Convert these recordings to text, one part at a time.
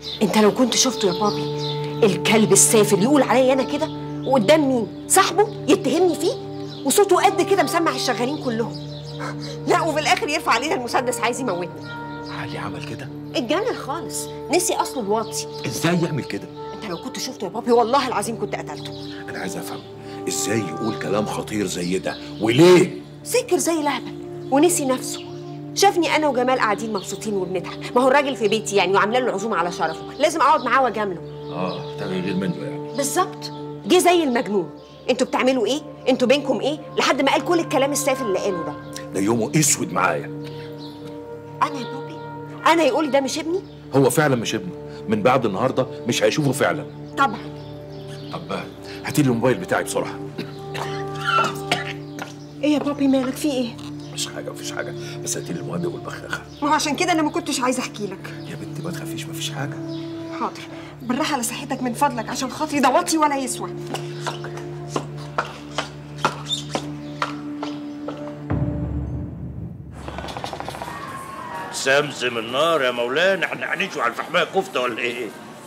انت لو كنت شفته يا بابي الكلب السافل يقول عليا انا كده وقدام مين صاحبه يتهمني فيه وصوته قد كده مسمع الشغالين كلهم لا وفي الاخر يرفع علينا المسدس عايز يموتنا علي عمل كده اتجنن خالص نسي اصله الواطي ازاي يعمل كده انت لو كنت شفته يا بابي والله العظيم كنت قتلته انا عايز افهم ازاي يقول كلام خطير زي ده وليه سكر زي لهبل ونسي نفسه شافني انا وجمال قاعدين مبسوطين وبنضحك ما هو الراجل في بيتي يعني وعامله له عزومه على شرفه لازم اقعد معاه واجامله اه تغيير منه يعني بالظبط جه زي المجنون انتوا بتعملوا ايه انتوا بينكم ايه لحد ما قال كل الكلام السافل اللي قاله ده ده يومه اسود معايا انا يا بابي انا يقول ده مش ابني هو فعلا مش ابنه من بعد النهارده مش هيشوفه فعلا طبعا طب هاتي لي الموبايل بتاعي بسرعه ايه يا بابي مالك في ايه مش حاجه مفيش حاجه بس هاتي لي المهدئ والبخاخه ما هو عشان كده انا ما كنتش عايزه احكي لك يا بنتي ما تخافيش مفيش حاجه حاضر بالراحه على صحتك من فضلك عشان خاطري ده واطي ولا يسوى سمسم النار يا مولانا احنا هنشوي على الفحمايه كفته ولا ايه؟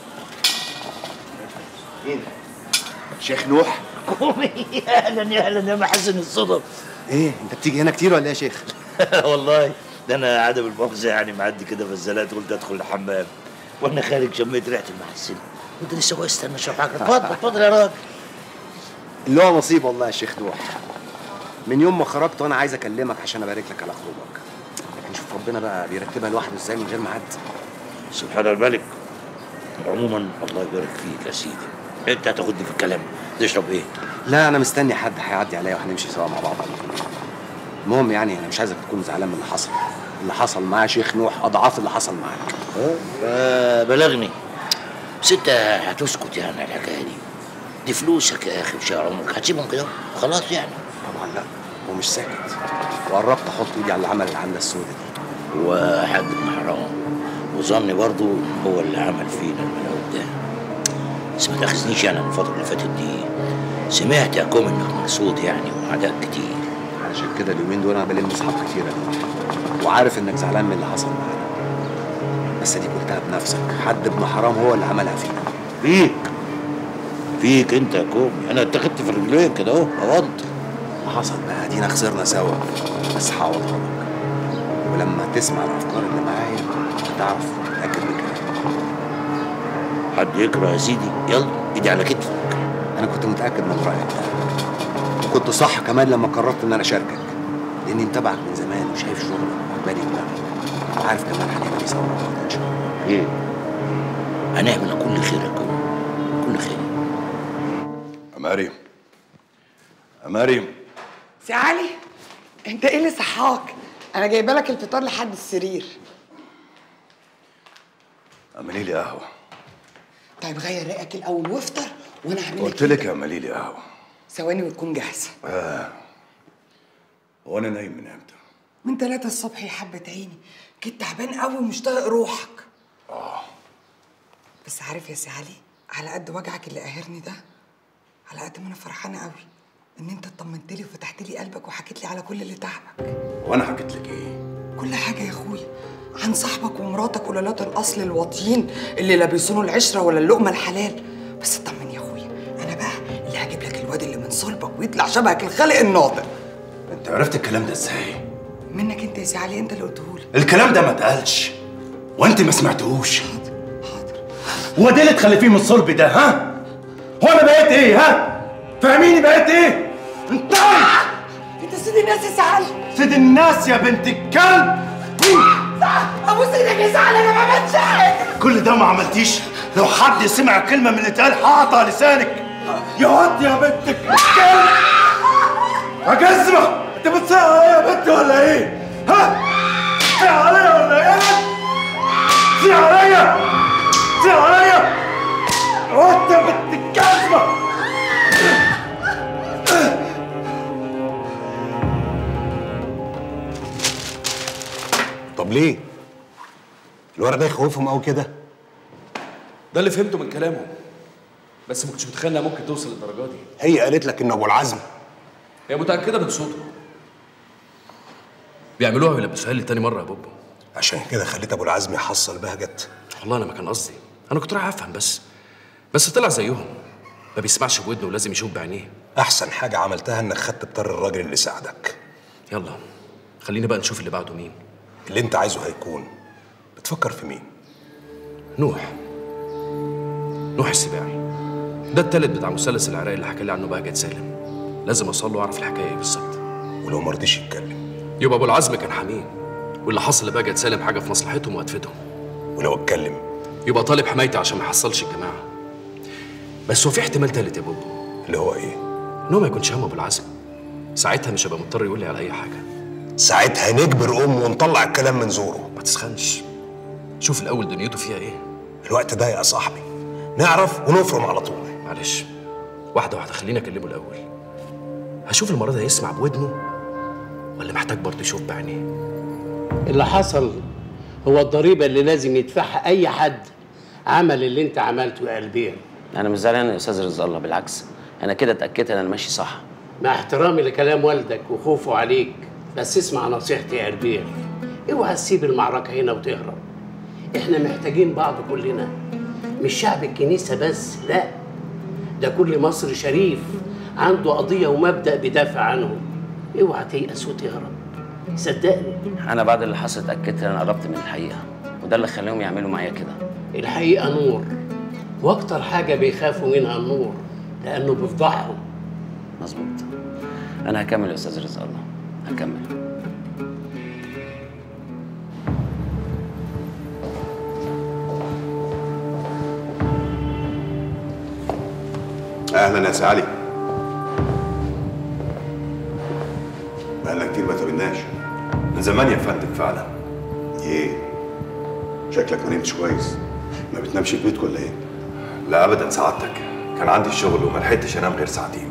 مين؟ شيخ نوح قومي يا اهلا يا اهلا يا محسن الصدف ايه انت بتيجي هنا كتير ولا ايه يا شيخ والله ده انا عدم المؤاخذه يعني معدي كده في الزلات قلت ادخل الحمام وانا خارج شميت ريحه المحسن قلت لسه هو استنى اشرب حاجه اتفضل اتفضل يا راجل اللي هو نصيب والله يا شيخ نوح من يوم ما خرجت وانا عايز اكلمك عشان ابارك لك على خروجك لكن شوف ربنا بقى بيرتبها لوحده ازاي من غير ما حد سبحان الملك عموما الله يبارك فيك يا سيدي انت هتاخدني في الكلام تشرب ايه؟ لا انا مستني حد هيعدي عليا وهنمشي سوا مع بعض على طول المهم يعني انا مش عايزك تكون زعلان من اللي حصل اللي حصل معايا يا شيخ نوح اضعاف اللي حصل معاك آه بلغني ستة هتسكت يعني على الحكايه دي دي فلوسك يا اخي وشهر عمرك هتسيبهم كده خلاص يعني طبعا لا ومش ساكت وقربت احط ايدي على العمل العمله السوداء دي هو حاج ابن حرام وظني برضو هو اللي عمل فينا الملعوب ده بس ما تاخذنيش انا الفتره اللي فاتت دي سمعت يا كوم انك مقصود يعني وعداك كتير علشان كده اليومين دول انا بلم اصحاب كتير يا نوح وعارف انك زعلان من اللي حصل معانا بس دي قلتها بنفسك حد ابن حرام هو اللي عملها فينا فيك فيك انت يا كومي انا اتخذت في رجلين كده اهو اوضت حصل بقى دينا خسرنا سوا بس هعوضها لك ولما تسمع الافكار اللي معايا هتعرف تتاكد من كلامي حد يكره يا سيدي يلا ايدي على كتفك انا كنت متاكد من رايك ده وكنت صح كمان لما قررت ان انا اشاركك لاني متابعك من زمان وشايف شغلك وعجباني دماغك وعارف كمان هنعمل ايه سوا مع بعض ان شاء الله ايه هنعمل كل خير يا كومي كل خير يا مريم يا مريم سي علي انت ايه اللي صحاك انا جايبه لك الفطار لحد السرير اعملي لي قهوه طيب غير رأيك الاول وافطر وانا هعمل قلت لك اعملي لي قهوه ثواني وتكون جاهزه هو انا نايم من امتى من ثلاثة الصبح يا حبة عيني كنت تعبان قوي ومش طايق روحك اه بس عارف يا سي علي على قد وجعك اللي قاهرني ده على قد ما انا فرحانه قوي ان انت اطمنت لي وفتحت لي قلبك وحكيت لي على كل اللي تعبك وانا حكيت لك ايه كل حاجه يا اخويا عن صاحبك ومراتك قلالات الاصل الواطيين اللي لا بيصونوا العشره ولا اللقمه الحلال بس اطمن يا اخويا انا بقى اللي هجيب لك الواد اللي من صلبك ويطلع شبهك الخالق الناطق انت عرفت الكلام ده ازاي منك انت يا سي علي انت اللي قلته لي الكلام ده ما اتقالش وانت ما سمعتهوش حاضر حاضر هو ده اللي تخلفيه من الصلب ده ها هو انا بقيت ايه ها فاهميني بقيت ايه انت انت سيد الناس يا سي علي سيد الناس يا بنت الكلب ابوس ايدك يا سي علي انا ما عملتش حاجه كل ده ما عملتيش لو حد سمع كلمه من اللي اتقال هقطع لسانك يا واد يا بنت الكلب يا جزمه انت بتصيح عليا يا بنت ولا ايه ها تصيح عليا ولا ايه تصيح عليا تصيح عليا يا واد يا بنت الجزمه طب ليه؟ الورق ده يخوفهم قوي كده؟ ده اللي فهمته من كلامهم بس ما كنتش متخيل انها ممكن توصل للدرجه دي هي قالت لك ان ابو العزم هي متاكده من صوته بيعملوها ويلبسوها لي تاني مره يا بابا عشان كده خليت ابو العزم يحصل بهجت والله انا ما كان قصدي انا كنت رايح افهم بس بس طلع زيهم ما بيسمعش بودنه ولازم يشوف بعينيه احسن حاجه عملتها انك خدت بطر الراجل اللي ساعدك يلا خلينا بقى نشوف اللي بعده مين اللي انت عايزه هيكون بتفكر في مين نوح نوح السباعي ده التالت بتاع مثلث العراق اللي حكى لي عنه بهجت سالم لازم اوصل له واعرف الحكايه ايه بالظبط ولو ما رضيش يتكلم يبقى ابو العزم كان حميه واللي حصل لبهجت سالم حاجه في مصلحتهم وهتفيدهم ولو اتكلم يبقى طالب حمايتي عشان ما يحصلش الجماعه بس هو في احتمال تالت يا بوبو اللي هو ايه ان هو ما يكونش هم ابو العزم ساعتها مش هبقى مضطر يقول لي على اي حاجه ساعتها نجبر امه ونطلع الكلام من زوره ما تسخنش شوف الاول دنيته فيها ايه الوقت ده يا صاحبي نعرف ونفرم على طول معلش واحده واحده خليني اكلمه الاول هشوف المره ده هيسمع بودنه ولا محتاج برضه يشوف بعينيه اللي حصل هو الضريبة اللي لازم يدفعها أي حد عمل اللي أنت عملته يا قلبين انا مش زعلان يا استاذ رزق الله بالعكس انا كده اتاكدت ان انا ماشي صح مع احترامي لكلام والدك وخوفه عليك بس اسمع نصيحتي يا قلبين اوعى تسيب المعركة هنا وتهرب احنا محتاجين بعض كلنا مش شعب الكنيسة بس لا ده كل مصري شريف عنده قضية ومبدأ بيدافع عنهم اوعى تيأس وتهرب صدقني انا بعد اللي حصل اتاكدت ان انا قربت من الحقيقه وده اللي خلاهم يعملوا معايا كده الحقيقة نور واكتر حاجة بيخافوا منها النور لأنه بيفضحهم مظبوط انا هكمل يا استاذ رزق الله هكمل اهلا يا سي علي بقالنا كتير ما تقابلناش من زمان يا فندم فعلا ايه شكلك ما نمتش كويس ما بتنامش في بيتك ولا ايه لا ابدا سعادتك كان عندي الشغل وما لحقتش انام غير ساعتين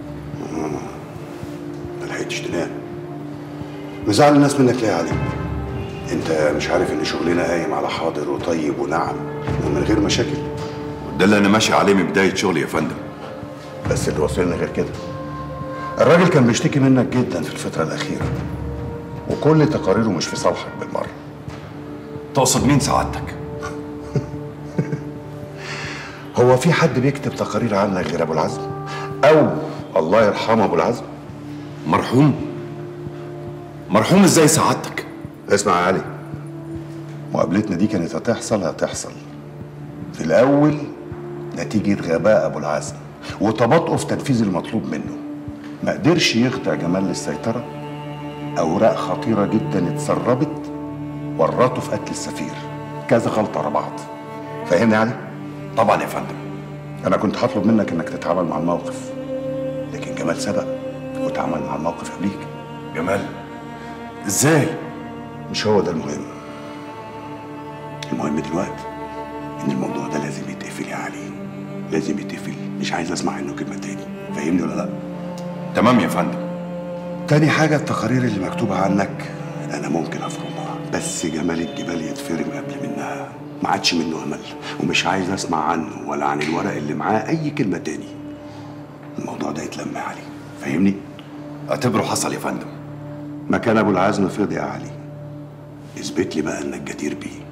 ما لحقتش تنام مزعل الناس منك ليه يا علي انت مش عارف ان شغلنا قايم على حاضر وطيب ونعم ومن غير مشاكل ده اللي انا ماشي عليه من بدايه شغلي يا فندم بس اللي وصلنا غير كده الراجل كان بيشتكي منك جدا في الفترة الأخيرة وكل تقاريره مش في صالحك بالمرة تقصد مين سعادتك هو في حد بيكتب تقارير عنك غير أبو العزم؟ أو الله يرحمه أبو العزم؟ مرحوم مرحوم ازاي سعادتك اسمع يا علي مقابلتنا دي كانت هتحصل هتحصل في الأول نتيجة غباء أبو العزم وتباطؤه في تنفيذ المطلوب منه ما قدرش يخضع جمال للسيطرة أوراق خطيرة جدا اتسربت ورطه في قتل السفير كذا غلطة ورا بعض فاهمني يا علي؟ طبعا يا فندم أنا كنت هطلب منك إنك تتعامل مع الموقف لكن جمال سبق وتعامل مع الموقف قبليك جمال ازاي مش هو ده المهم المهم دلوقتي ان الموضوع ده لازم يتقفل يا علي لازم يتقفل مش عايز اسمع عنه كلمه تاني فاهمني ولا لا تمام يا فندم تاني حاجه التقارير اللي مكتوبه عنك انا ممكن افرمها بس جمال الجبال يتفرم قبل منها ما عادش منه امل ومش عايز اسمع عنه ولا عن الورق اللي معاه اي كلمه تاني الموضوع ده يتلم يا علي فاهمني اعتبره حصل يا فندم مكان ابو العزم فضي يا علي اثبت لي بقى انك جدير بيه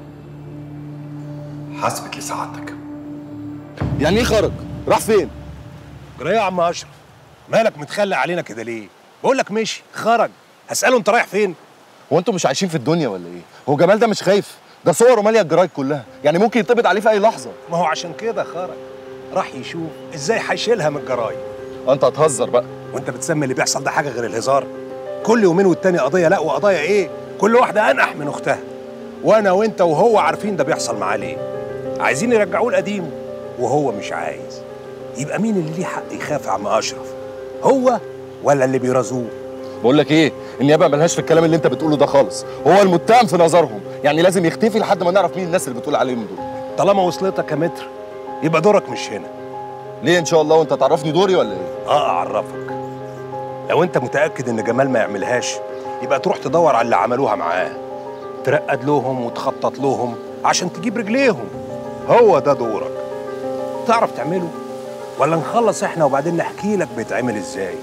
حسبك لسعادتك يعني ايه خرج راح فين جرايه يا عم اشرف مالك متخلى علينا كده ليه بقول لك مشي خرج هساله انت رايح فين هو انتوا مش عايشين في الدنيا ولا ايه؟ هو جمال ده مش خايف؟ ده صوره ماليه الجرايد كلها، يعني ممكن يتقبض عليه في اي لحظه. ما هو عشان كده خرج راح يشوف ازاي هيشيلها من الجرايد انت هتهزر بقى وانت بتسمي اللي بيحصل ده حاجه غير الهزار كل يومين والتاني قضيه لا وقضايا ايه كل واحده انح من اختها وانا وانت وهو عارفين ده بيحصل معاه ليه عايزين يرجعوه لقديمه وهو مش عايز يبقى مين اللي ليه حق يخاف يا عم اشرف هو ولا اللي بيرازوه بقول لك ايه؟ النيابه ملهاش في الكلام اللي انت بتقوله ده خالص، هو المتهم في نظرهم، يعني لازم يختفي لحد ما نعرف مين الناس اللي بتقول عليهم دول. طالما وصلتك يا متر يبقى دورك مش هنا ليه ان شاء الله وانت تعرفني دوري ولا ايه؟ اه اعرفك لو انت متاكد ان جمال ما يعملهاش يبقى تروح تدور على اللي عملوها معاه ترقد لهم وتخطط لهم عشان تجيب رجليهم هو ده دورك تعرف تعمله ولا نخلص احنا وبعدين نحكي لك بيتعمل ازاي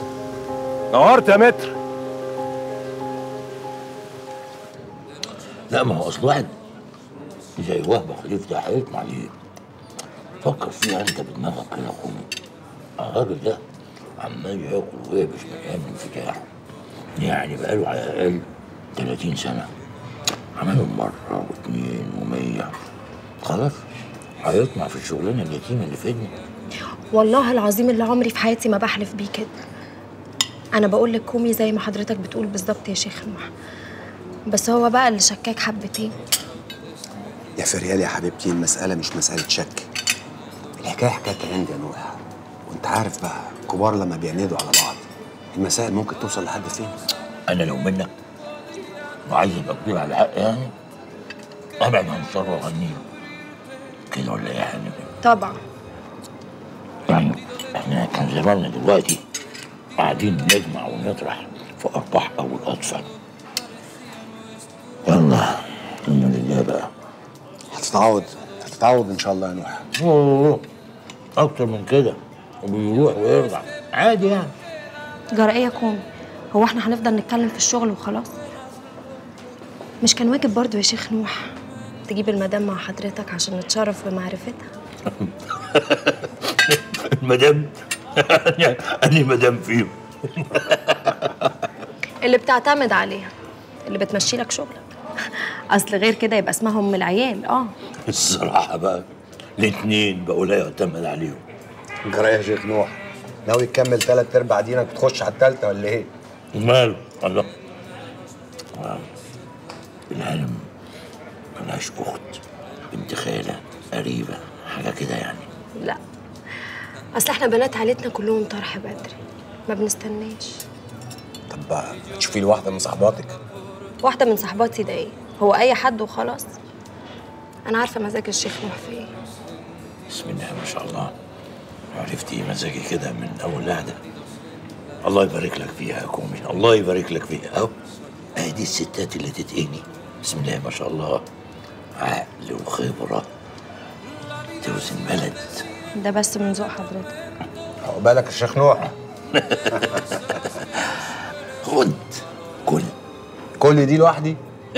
نورت يا متر لا ما هو اصل واحد زي وهب خليف ده هيطمع ليه؟ فكر فيها انت بدماغك كده يا اخويا الراجل ده عمال ياكل ويبش من ايام الانفتاح يعني بقاله على الاقل 30 سنه عملهم مره واثنين ومية خلاص هيطمع في الشغلانه اليتيمه اللي في ايدنا والله العظيم اللي عمري في حياتي ما بحلف بيه كده انا بقول لك كومي زي ما حضرتك بتقول بالظبط يا شيخ نوح بس هو بقى اللي شكاك حبتين يا فريال يا حبيبتي المسألة مش مسألة شك الحكاية حكاية عند يا نوح وانت عارف بقى الكبار لما بيعندوا على بعض المسائل ممكن توصل لحد فين انا لو منك وعايز ابقى كبير على حق يعني ابعد عن الشر وغنيه كده ولا ايه يا حنان طبعا يعني احنا كان زماننا دلوقتي قاعدين نجمع ونطرح في ارباح او الاطفال يلا انا لله بقى هتتعود هتتعود ان شاء الله يا نوح أوه، اكتر من كده وبيروح ويرجع عادي يعني جرى ايه يا كومي هو احنا هنفضل نتكلم في الشغل وخلاص مش كان واجب برضو يا شيخ نوح تجيب المدام مع حضرتك عشان نتشرف بمعرفتها المدام اني مدام فيهم اللي بتعتمد عليها اللي بتمشي لك شغلك اصل غير كده يبقى اسمها ام العيال اه الصراحه بقى الاثنين بقوا لا يعتمد عليهم جرى يا شيخ نوح ناوي تكمل ثلاث ارباع دينك وتخش على الثالثه ولا ايه؟ ماله الله آه، العالم ملهاش اخت بنت خاله قريبه حاجه كده يعني لا اصل احنا بنات عيلتنا كلهم طرح بدري ما بنستناش طب بقى تشوفي لي واحده من صحباتك واحده من صحباتي ده ايه هو اي حد وخلاص انا عارفه مزاج الشيخ نوح في ايه بسم الله ما شاء الله عرفتي مزاجي كده من اول قعده الله يبارك لك فيها يا كومي الله يبارك لك فيها اهو اهي دي الستات اللي تتقني بسم الله ما شاء الله عقل وخبره توزن بلد ده بس من ذوق حضرتك عقبالك يا شيخ نوح خد كل كل دي لوحدي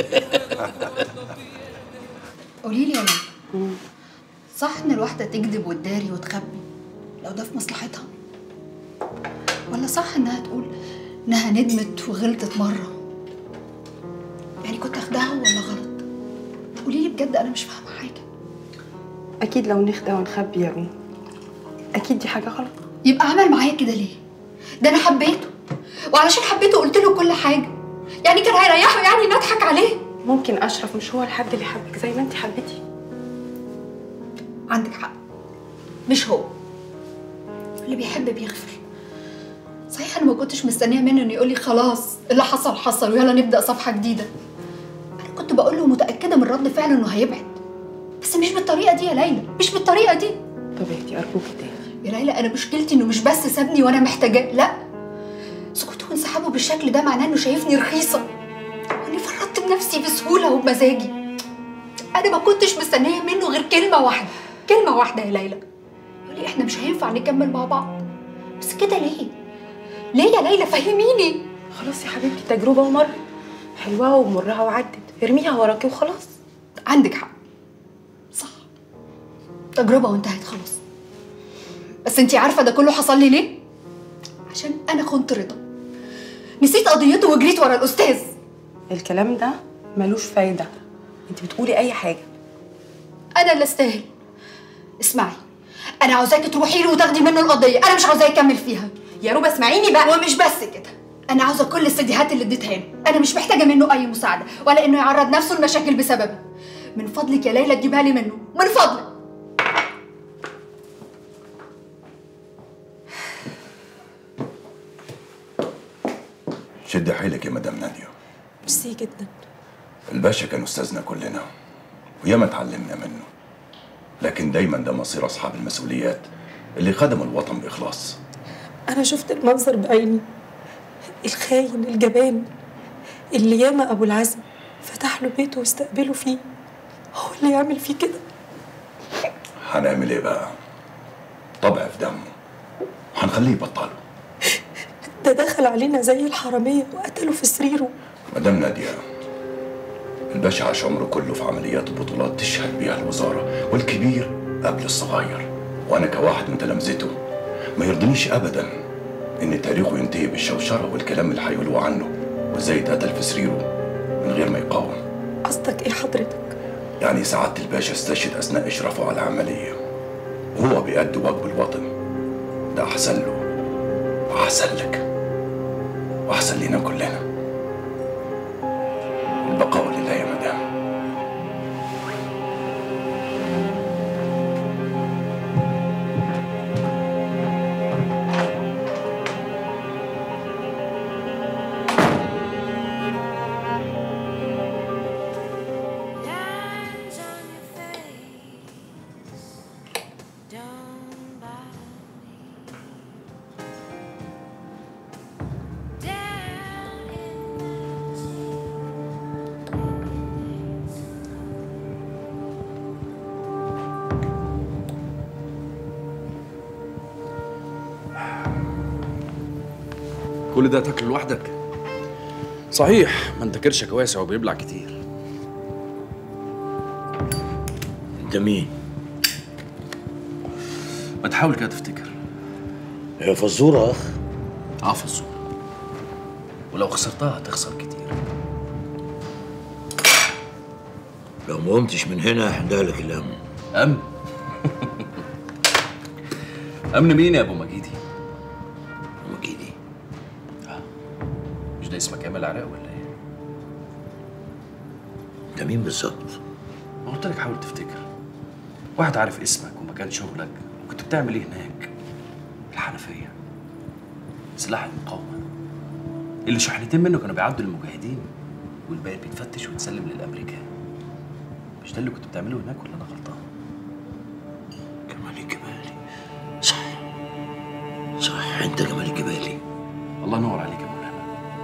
قولي لي يا ليلى صح ان الواحده تكذب وتداري وتخبي لو ده في مصلحتها ولا صح انها تقول انها ندمت وغلطت مره يعني كنت اخدها ولا غلط قولي لي بجد انا مش فاهمه حاجه اكيد لو نخدع ونخبي يا رومي اكيد دي حاجه غلط يبقى عمل معايا كده ليه ده انا حبيته وعلشان حبيته قلت له كل حاجه يعني كان هيريحه يعني نضحك عليه ممكن اشرف مش هو الحد اللي حبك زي ما انت حبيتي عندك حق مش هو اللي بيحب بيغفر صحيح انا ما كنتش مستنيه منه انه يقول لي خلاص اللي حصل حصل ويلا نبدا صفحه جديده انا كنت بقول له متاكده من رد فعله انه هيبعد بس مش بالطريقه دي يا ليلى مش بالطريقه دي طب اهدي ارجوكي تاني يا ليلى انا مشكلتي انه مش بس سابني وانا محتاجاه لا سكوته وانسحابه بالشكل ده معناه انه شايفني رخيصه واني فرطت بنفسي بسهوله وبمزاجي انا ما كنتش مستنيه منه غير كلمه واحده كلمه واحده يا ليلى يقول لي احنا مش هينفع نكمل مع بعض بس كده ليه ليه يا ليلى فهميني خلاص يا حبيبتي تجربه ومره حلوه ومرها وعدت ارميها وراكي وخلاص عندك حق صح تجربه وانتهت خلاص بس انتي عارفه ده كله حصل لي ليه عشان انا خنت رضا نسيت قضيته وجريت ورا الاستاذ الكلام ده ملوش فايده انت بتقولي اي حاجه انا اللي استاهل اسمعي انا عاوزاكي تروحي له وتاخدي منه القضيه انا مش عاوزاه يكمل فيها يا روبا اسمعيني بقى ومش بس كده انا عاوزه كل السيديهات اللي اديتها له انا مش محتاجه منه اي مساعده ولا انه يعرض نفسه لمشاكل بسببها من فضلك يا ليلى تجيبها لي منه من فضلك شد حيلك يا مدام ناديه ميرسي جدا الباشا كان استاذنا كلنا وياما اتعلمنا منه لكن دايما ده مصير اصحاب المسؤوليات اللي خدموا الوطن باخلاص انا شفت المنظر بعيني الخاين الجبان اللي ياما ابو العزم فتح له بيته واستقبله فيه هو اللي يعمل فيه كده هنعمل ايه بقى طبع في دمه هنخليه يبطله ده دخل علينا زي الحراميه وقتله في سريره مدام ناديه الباشا عاش عمره كله في عمليات وبطولات تشهد بيها الوزارة والكبير قبل الصغير وأنا كواحد من تلامذته ما يرضنيش أبدا إن تاريخه ينتهي بالشوشرة والكلام اللي هيقولوه عنه وإزاي اتقتل في سريره من غير ما يقاوم قصدك ايه حضرتك يعني سعادة الباشا استشهد أثناء إشرافه على العملية وهو بيأدي واجب الوطن ده أحسن له وأحسن لك وأحسن لينا كلنا البقاء لله يا مدام كل ده تاكل لوحدك صحيح ما انت كرشك واسع وبيبلع كتير انت مين؟ ما تحاول كده تفتكر هي فزورة اخ اه فزورة ولو خسرتها هتخسر كتير لو ما قمتش من هنا هحدالك الامن امن امن مين يا ابو مجيدي مجيدي مش ده اسمك ايمن العراق ولا ايه انت مين بالظبط ما قلت لك حاول تفتكر واحد عارف اسمك ومكان شغلك وكنت بتعمل ايه هناك الحنفيه سلاح المقاومه اللي شحنتين منه كانوا بيعدوا للمجاهدين والباقي بيتفتش ويتسلم للامريكان مش ده اللي كنت بتعمله هناك ولا انا غلطان جمال الجبالي صح صح انت جمال الجبالي الله ينور عليك يا مولانا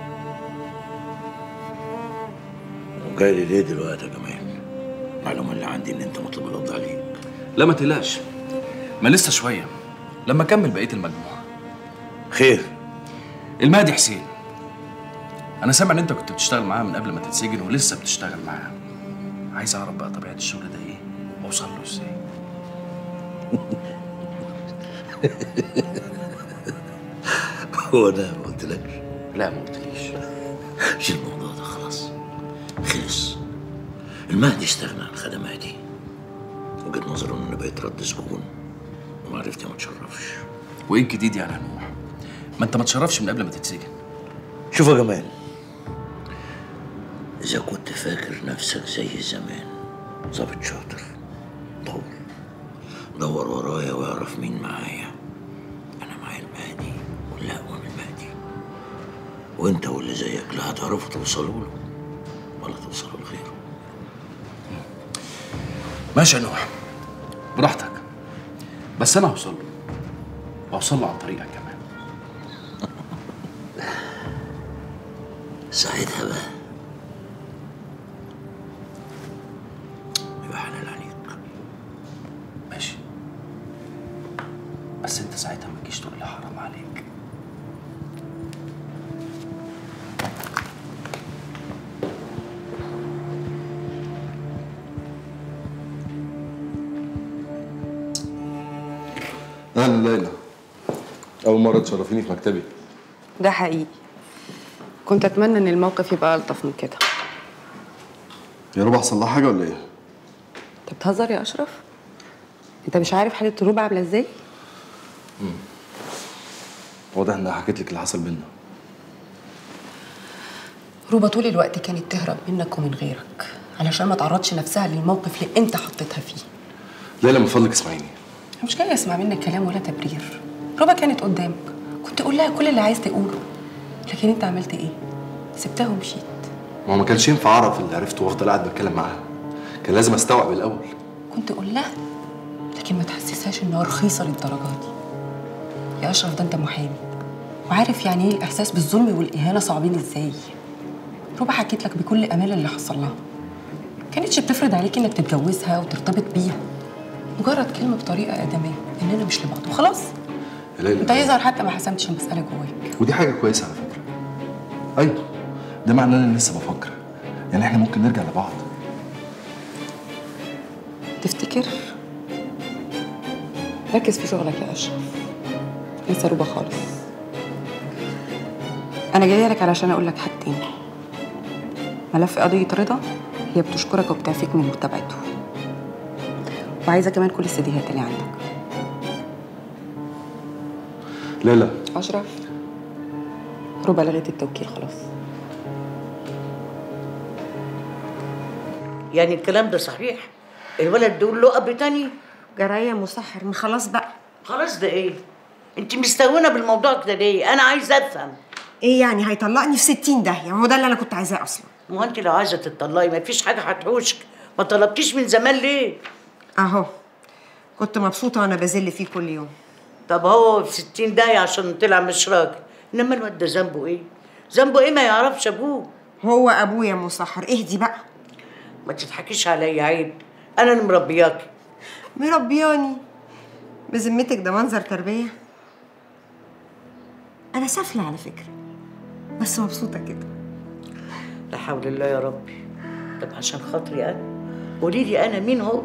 وجاي لي ليه دلوقتي يا جمال المعلومه اللي عندي ان انت مطلوب القبض عليك لا ما تقلقش ما لسه شويه لما اكمل بقيه المجموعه خير المهدي حسين انا سامع ان انت كنت بتشتغل معاه من قبل ما تتسجن ولسه بتشتغل معاه عايز اعرف بقى طبيعه الشغل ده ايه واوصل له ازاي هو ده ما قلتلكش لا ما قلتليش شيل الموضوع ده خلاص خلص المهدي استغنى عن خدماتي وجهة نظره ان انا بقيت رد زبون ومعرفتي ما تشرفش وايه الجديد يعني يا نوح ما انت ما تشرفش من قبل ما تتسجن شوف يا جمال إذا كنت فاكر نفسك زي زمان ظابط شاطر دور دور ورايا واعرف مين معايا أنا معايا المهدي ولا أقوى من المهدي وأنت واللي زيك لا هتعرفوا توصلوا له ولا توصلوا لغيره ماشي يا نوح براحتك بس انا هوصل له وهوصل له عن طريقك كمان ساعتها بقى يبقى حلال عليك ماشي بس انت ساعتها ما تجيش تقول لي حرام عليك اهلا ليلى اول مره تشرفيني في مكتبي ده حقيقي كنت اتمنى ان الموقف يبقى الطف من كده يا رب احصل لها حاجه ولا ايه انت بتهزر يا اشرف انت مش عارف حاله الربع عامله ازاي واضح انها حكيت لك اللي حصل بينا روبا طول الوقت كانت تهرب منك ومن غيرك علشان ما تعرضش نفسها للموقف اللي انت حطيتها فيه ليلى من فضلك اسمعيني أنا مش جاي اسمع منك كلام ولا تبرير روبا كانت قدامك كنت قول لها كل اللي عايز تقوله لكن انت عملت ايه سبتها ومشيت ما هو ما كانش ينفع اعرف اللي عرفته وافضل قاعد بتكلم معاها كان لازم استوعب الاول كنت قول لها لكن ما تحسسهاش انها رخيصه للدرجه دي يا اشرف ده انت محامي وعارف يعني ايه الاحساس بالظلم والاهانه صعبين ازاي روبا حكيت لك بكل امان اللي حصل لها كانتش بتفرض عليك انك تتجوزها وترتبط بيها مجرد كلمه بطريقه ادميه اننا مش لبعض وخلاص يا ليلى انت يظهر حتى ما حسمتش المساله جواك ودي حاجه كويسه على فكره ايوه ده معناه ان انا لسه بفكر يعني احنا ممكن نرجع لبعض تفتكر ركز في شغلك يا اشرف انسى روبا خالص انا جايه لك علشان اقول لك حاجتين ملف قضيه رضا هي بتشكرك وبتعفيك من متابعته وعايزه كمان كل السيديهات اللي عندك لا لا اشرف روبا لغت التوكيل خلاص يعني الكلام ده صحيح الولد دول له اب تاني جرايه مسحر ما خلاص بقى خلاص ده ايه انت مستهونه بالموضوع كده ليه انا عايزه افهم ايه يعني هيطلقني في 60 داهيه هو ده اللي انا كنت عايزاه اصلا ما هو انت لو عايزه تطلقي ما فيش حاجه هتحوشك ما طلبتيش من زمان ليه اهو كنت مبسوطه وانا بذل فيه كل يوم طب هو في 60 داهيه عشان طلع مش راجل انما الواد ده ذنبه ايه ذنبه ايه ما يعرفش ابوه هو ابويا مسحر اهدي بقى ما تضحكيش عليا عيب انا اللي مربياكي مربياني بذمتك ده منظر تربيه انا سافله على فكره بس مبسوطه كده لا حول الله يا ربي طب عشان خاطري انا قولي لي انا مين هو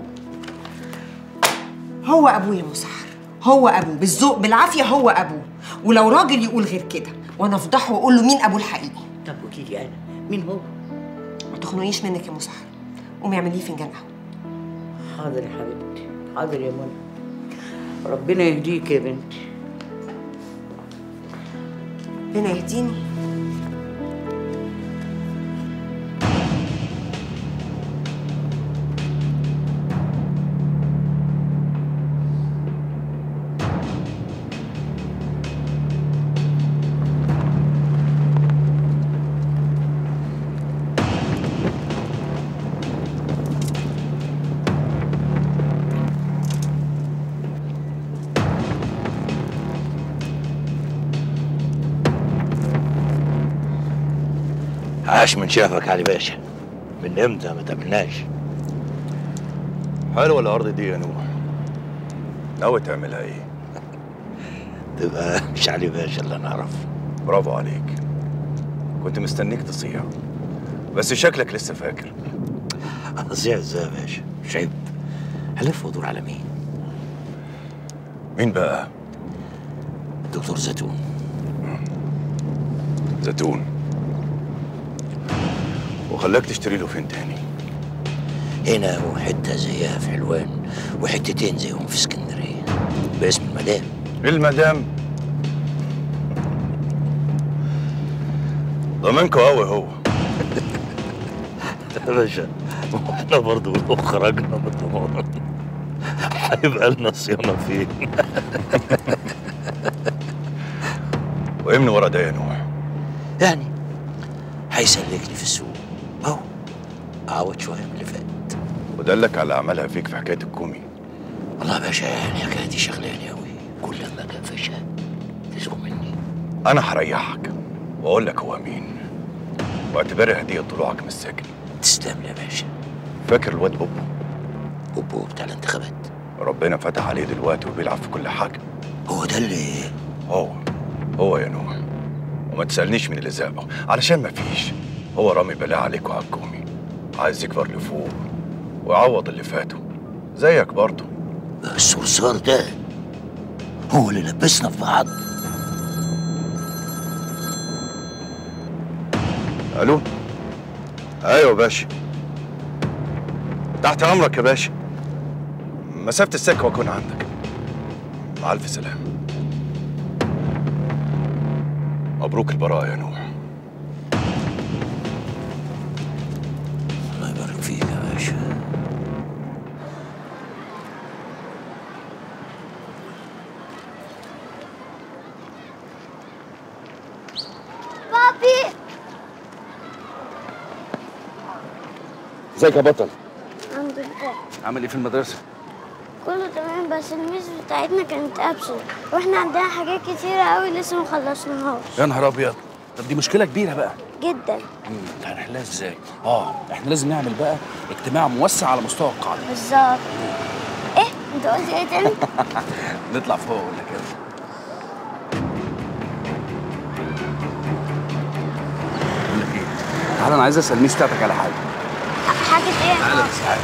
هو ابويا مسحر هو ابوه بالذوق بالعافيه هو ابوه ولو راجل يقول غير كده وانا افضحه واقول له مين ابوه الحقيقي طب قولي لي انا مين هو ما تخنقيش منك يا مسحر قومي اعملي لي فنجان قهوه حاضر يا حبيبتي حاضر يا منى ربنا يهديك يا بنتي ربنا يهديني عاش من شافك علي باشا من امتى ما تقابلناش حلوه الارض دي يا نوح ناوي تعملها ايه تبقى مش علي باشا اللي انا اعرفه برافو عليك كنت مستنيك تصيع بس شكلك لسه فاكر اصيع ازاي يا باشا مش عيب هلف وادور على مين مين بقى دكتور زيتون زيتون وخلاك تشتري له فين تاني هنا وحته زيها في حلوان وحتتين زيهم في اسكندريه باسم المدام المدام ضمنكوا قوي هو يا باشا احنا برضه لو خرجنا من الضمان هيبقى لنا صيانه فين وايه من ورا ده يا نوح يعني هيسلكني في السوق اهو اعوض شويه من اللي فات ودلك على عملها فيك في حكايه الكومي والله يا باشا يعني الحكايه دي شغلاني قوي كل ما كفشها تزوق مني انا هريحك واقول لك هو مين واعتبرها هديه طلوعك من السجن تسلم لي يا باشا فاكر الواد بوبو بوبو بتاع الانتخابات ربنا فتح عليه دلوقتي وبيلعب في كل حاجه هو ده اللي هو هو يا نوح وما تسالنيش مين اللي زقه علشان ما فيش هو رامي بلاء عليك وعلى الكومي عايز يكبر لفوق ويعوض اللي فاته زيك برضه الصرصار ده هو اللي لبسنا في بعض الو ايوه يا باشا تحت امرك يا باشا مسافه السكه واكون عندك مع الف سلامه مبروك البراءه يا نوح الله يبارك فيك يا باشا بابي ازيك يا بطل الحمد لله عامل ايه في المدرسه كله تمام بس الميس بتاعتنا كانت ابسط واحنا عندنا حاجات كتيرة قوي لسه ما خلصناهاش يا نهار ابيض طب دي مشكله كبيره بقى جدا امم هنحلها ازاي اه احنا لازم نعمل بقى اجتماع موسع على مستوى القاعده بالظبط ايه انت قلت ايه تاني نطلع فوق ولا كده بقول لك ايه تعالى انا عايز اسال ميس بتاعتك على حاجه حاجة ايه؟ تعالى بس تعالى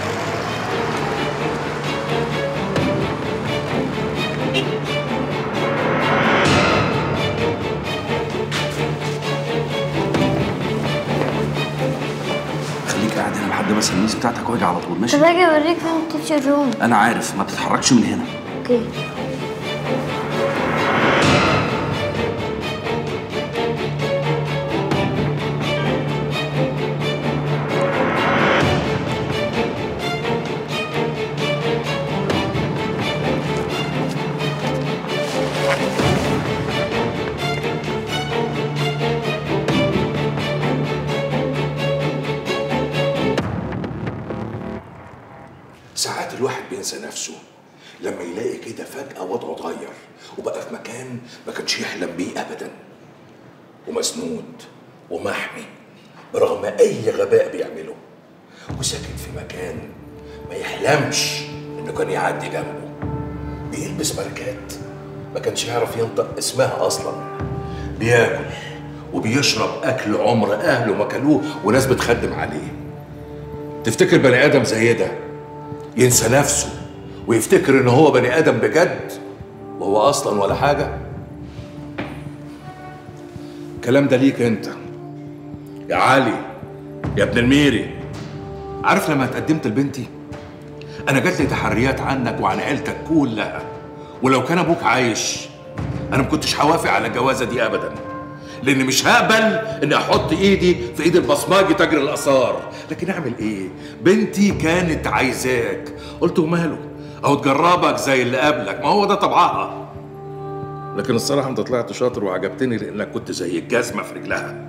خليك قاعد هنا لحد ما اسال الميس بتاعتك واجي على طول ماشي طب اجي اوريك فين التيتشر روم انا عارف ما تتحركش من هنا اوكي ساعات الواحد بينسى نفسه لما يلاقي كده فجأة وضعه اتغير وبقى في مكان ما كانش يحلم بيه أبدا ومسنود ومحمي برغم أي غباء بيعمله وساكن في مكان ما يحلمش إنه كان يعدي جنبه بيلبس ماركات ما كانش يعرف ينطق اسمها أصلا بياكل وبيشرب أكل عمر أهله ما كلوه وناس بتخدم عليه تفتكر بني آدم زي ده ينسى نفسه ويفتكر ان هو بني ادم بجد وهو اصلا ولا حاجه الكلام ده ليك انت يا علي يا ابن الميري عارف لما اتقدمت لبنتي انا جات لي تحريات عنك وعن عيلتك كلها ولو كان ابوك عايش انا ما كنتش هوافق على الجوازه دي ابدا لان مش هقبل اني احط ايدي في ايد البصماجي تاجر الاثار لكن اعمل ايه بنتي كانت عايزاك قلت وماله او تجربك زي اللي قبلك ما هو ده طبعها لكن الصراحه انت طلعت شاطر وعجبتني لانك كنت زي الجزمه في رجلها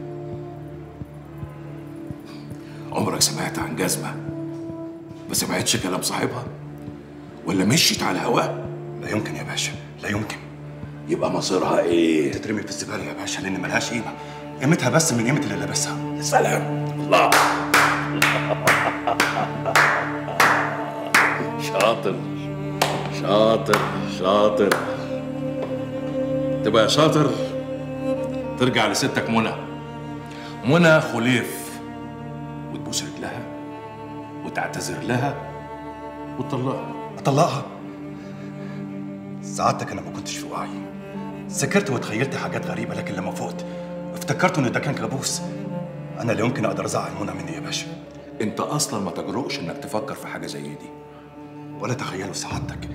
عمرك سمعت عن جزمه ما سمعتش كلام صاحبها ولا مشيت على هواه لا يمكن يا باشا لا يمكن يبقى مصيرها ايه تترمي في الزباله يا باشا لان ملهاش قيمه قيمتها بس من قيمه اللي لابسها يا سلام الله شاطر شاطر شاطر تبقى شاطر ترجع لستك منى منى خليف وتبوس رجلها وتعتذر لها وتطلقها اطلقها سعادتك انا ما كنتش في وعي سكرت وتخيلت حاجات غريبه لكن لما فقت افتكرت ان ده كان كابوس انا لا يمكن اقدر ازعل منى مني يا باشا انت اصلا ما تجرؤش انك تفكر في حاجه زي دي ولا تخيلوا سعادتك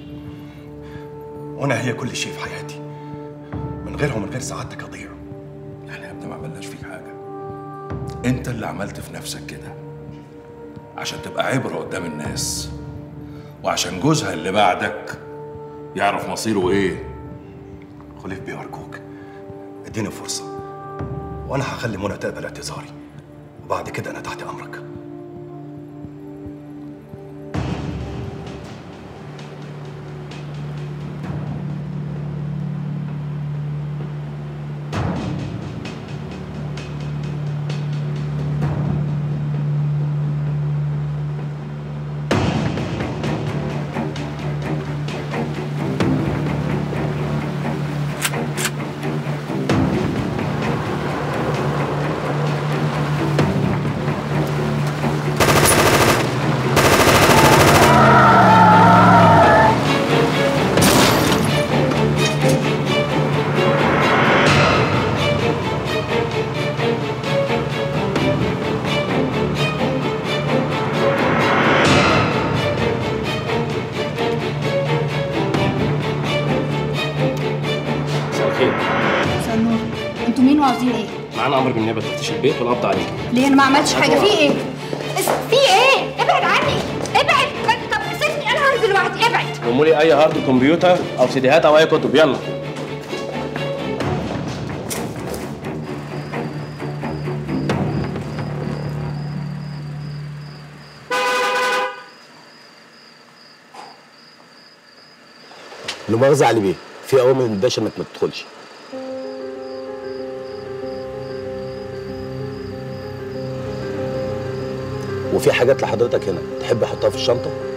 منى هي كل شيء في حياتي من غيرها ومن غير سعادتك اضيع احنا يا ابني ما عملناش فيك حاجه انت اللي عملت في نفسك كده عشان تبقى عبره قدام الناس وعشان جوزها اللي بعدك يعرف مصيره ايه خليف بيه ارجوك اديني فرصه وانا هخلي منى تقبل اعتذاري وبعد كده انا تحت امرك مساء الخير مساء النور انتوا مين وعاوزين ايه؟ معانا امر من النيابه تفتش البيت والقبض عليك ليه انا ما عملتش حاجه في ايه؟ اس- في ايه؟ ابعد عني ابعد طب سيبني انا هنزل لوحدي ابعد قوموا لي اي هارد كمبيوتر او سيديهات او اي كتب يلا لا مؤاخذة علي بيه في اوامر من الباشا انك ما تدخلش وفي حاجات لحضرتك هنا تحب احطها في الشنطه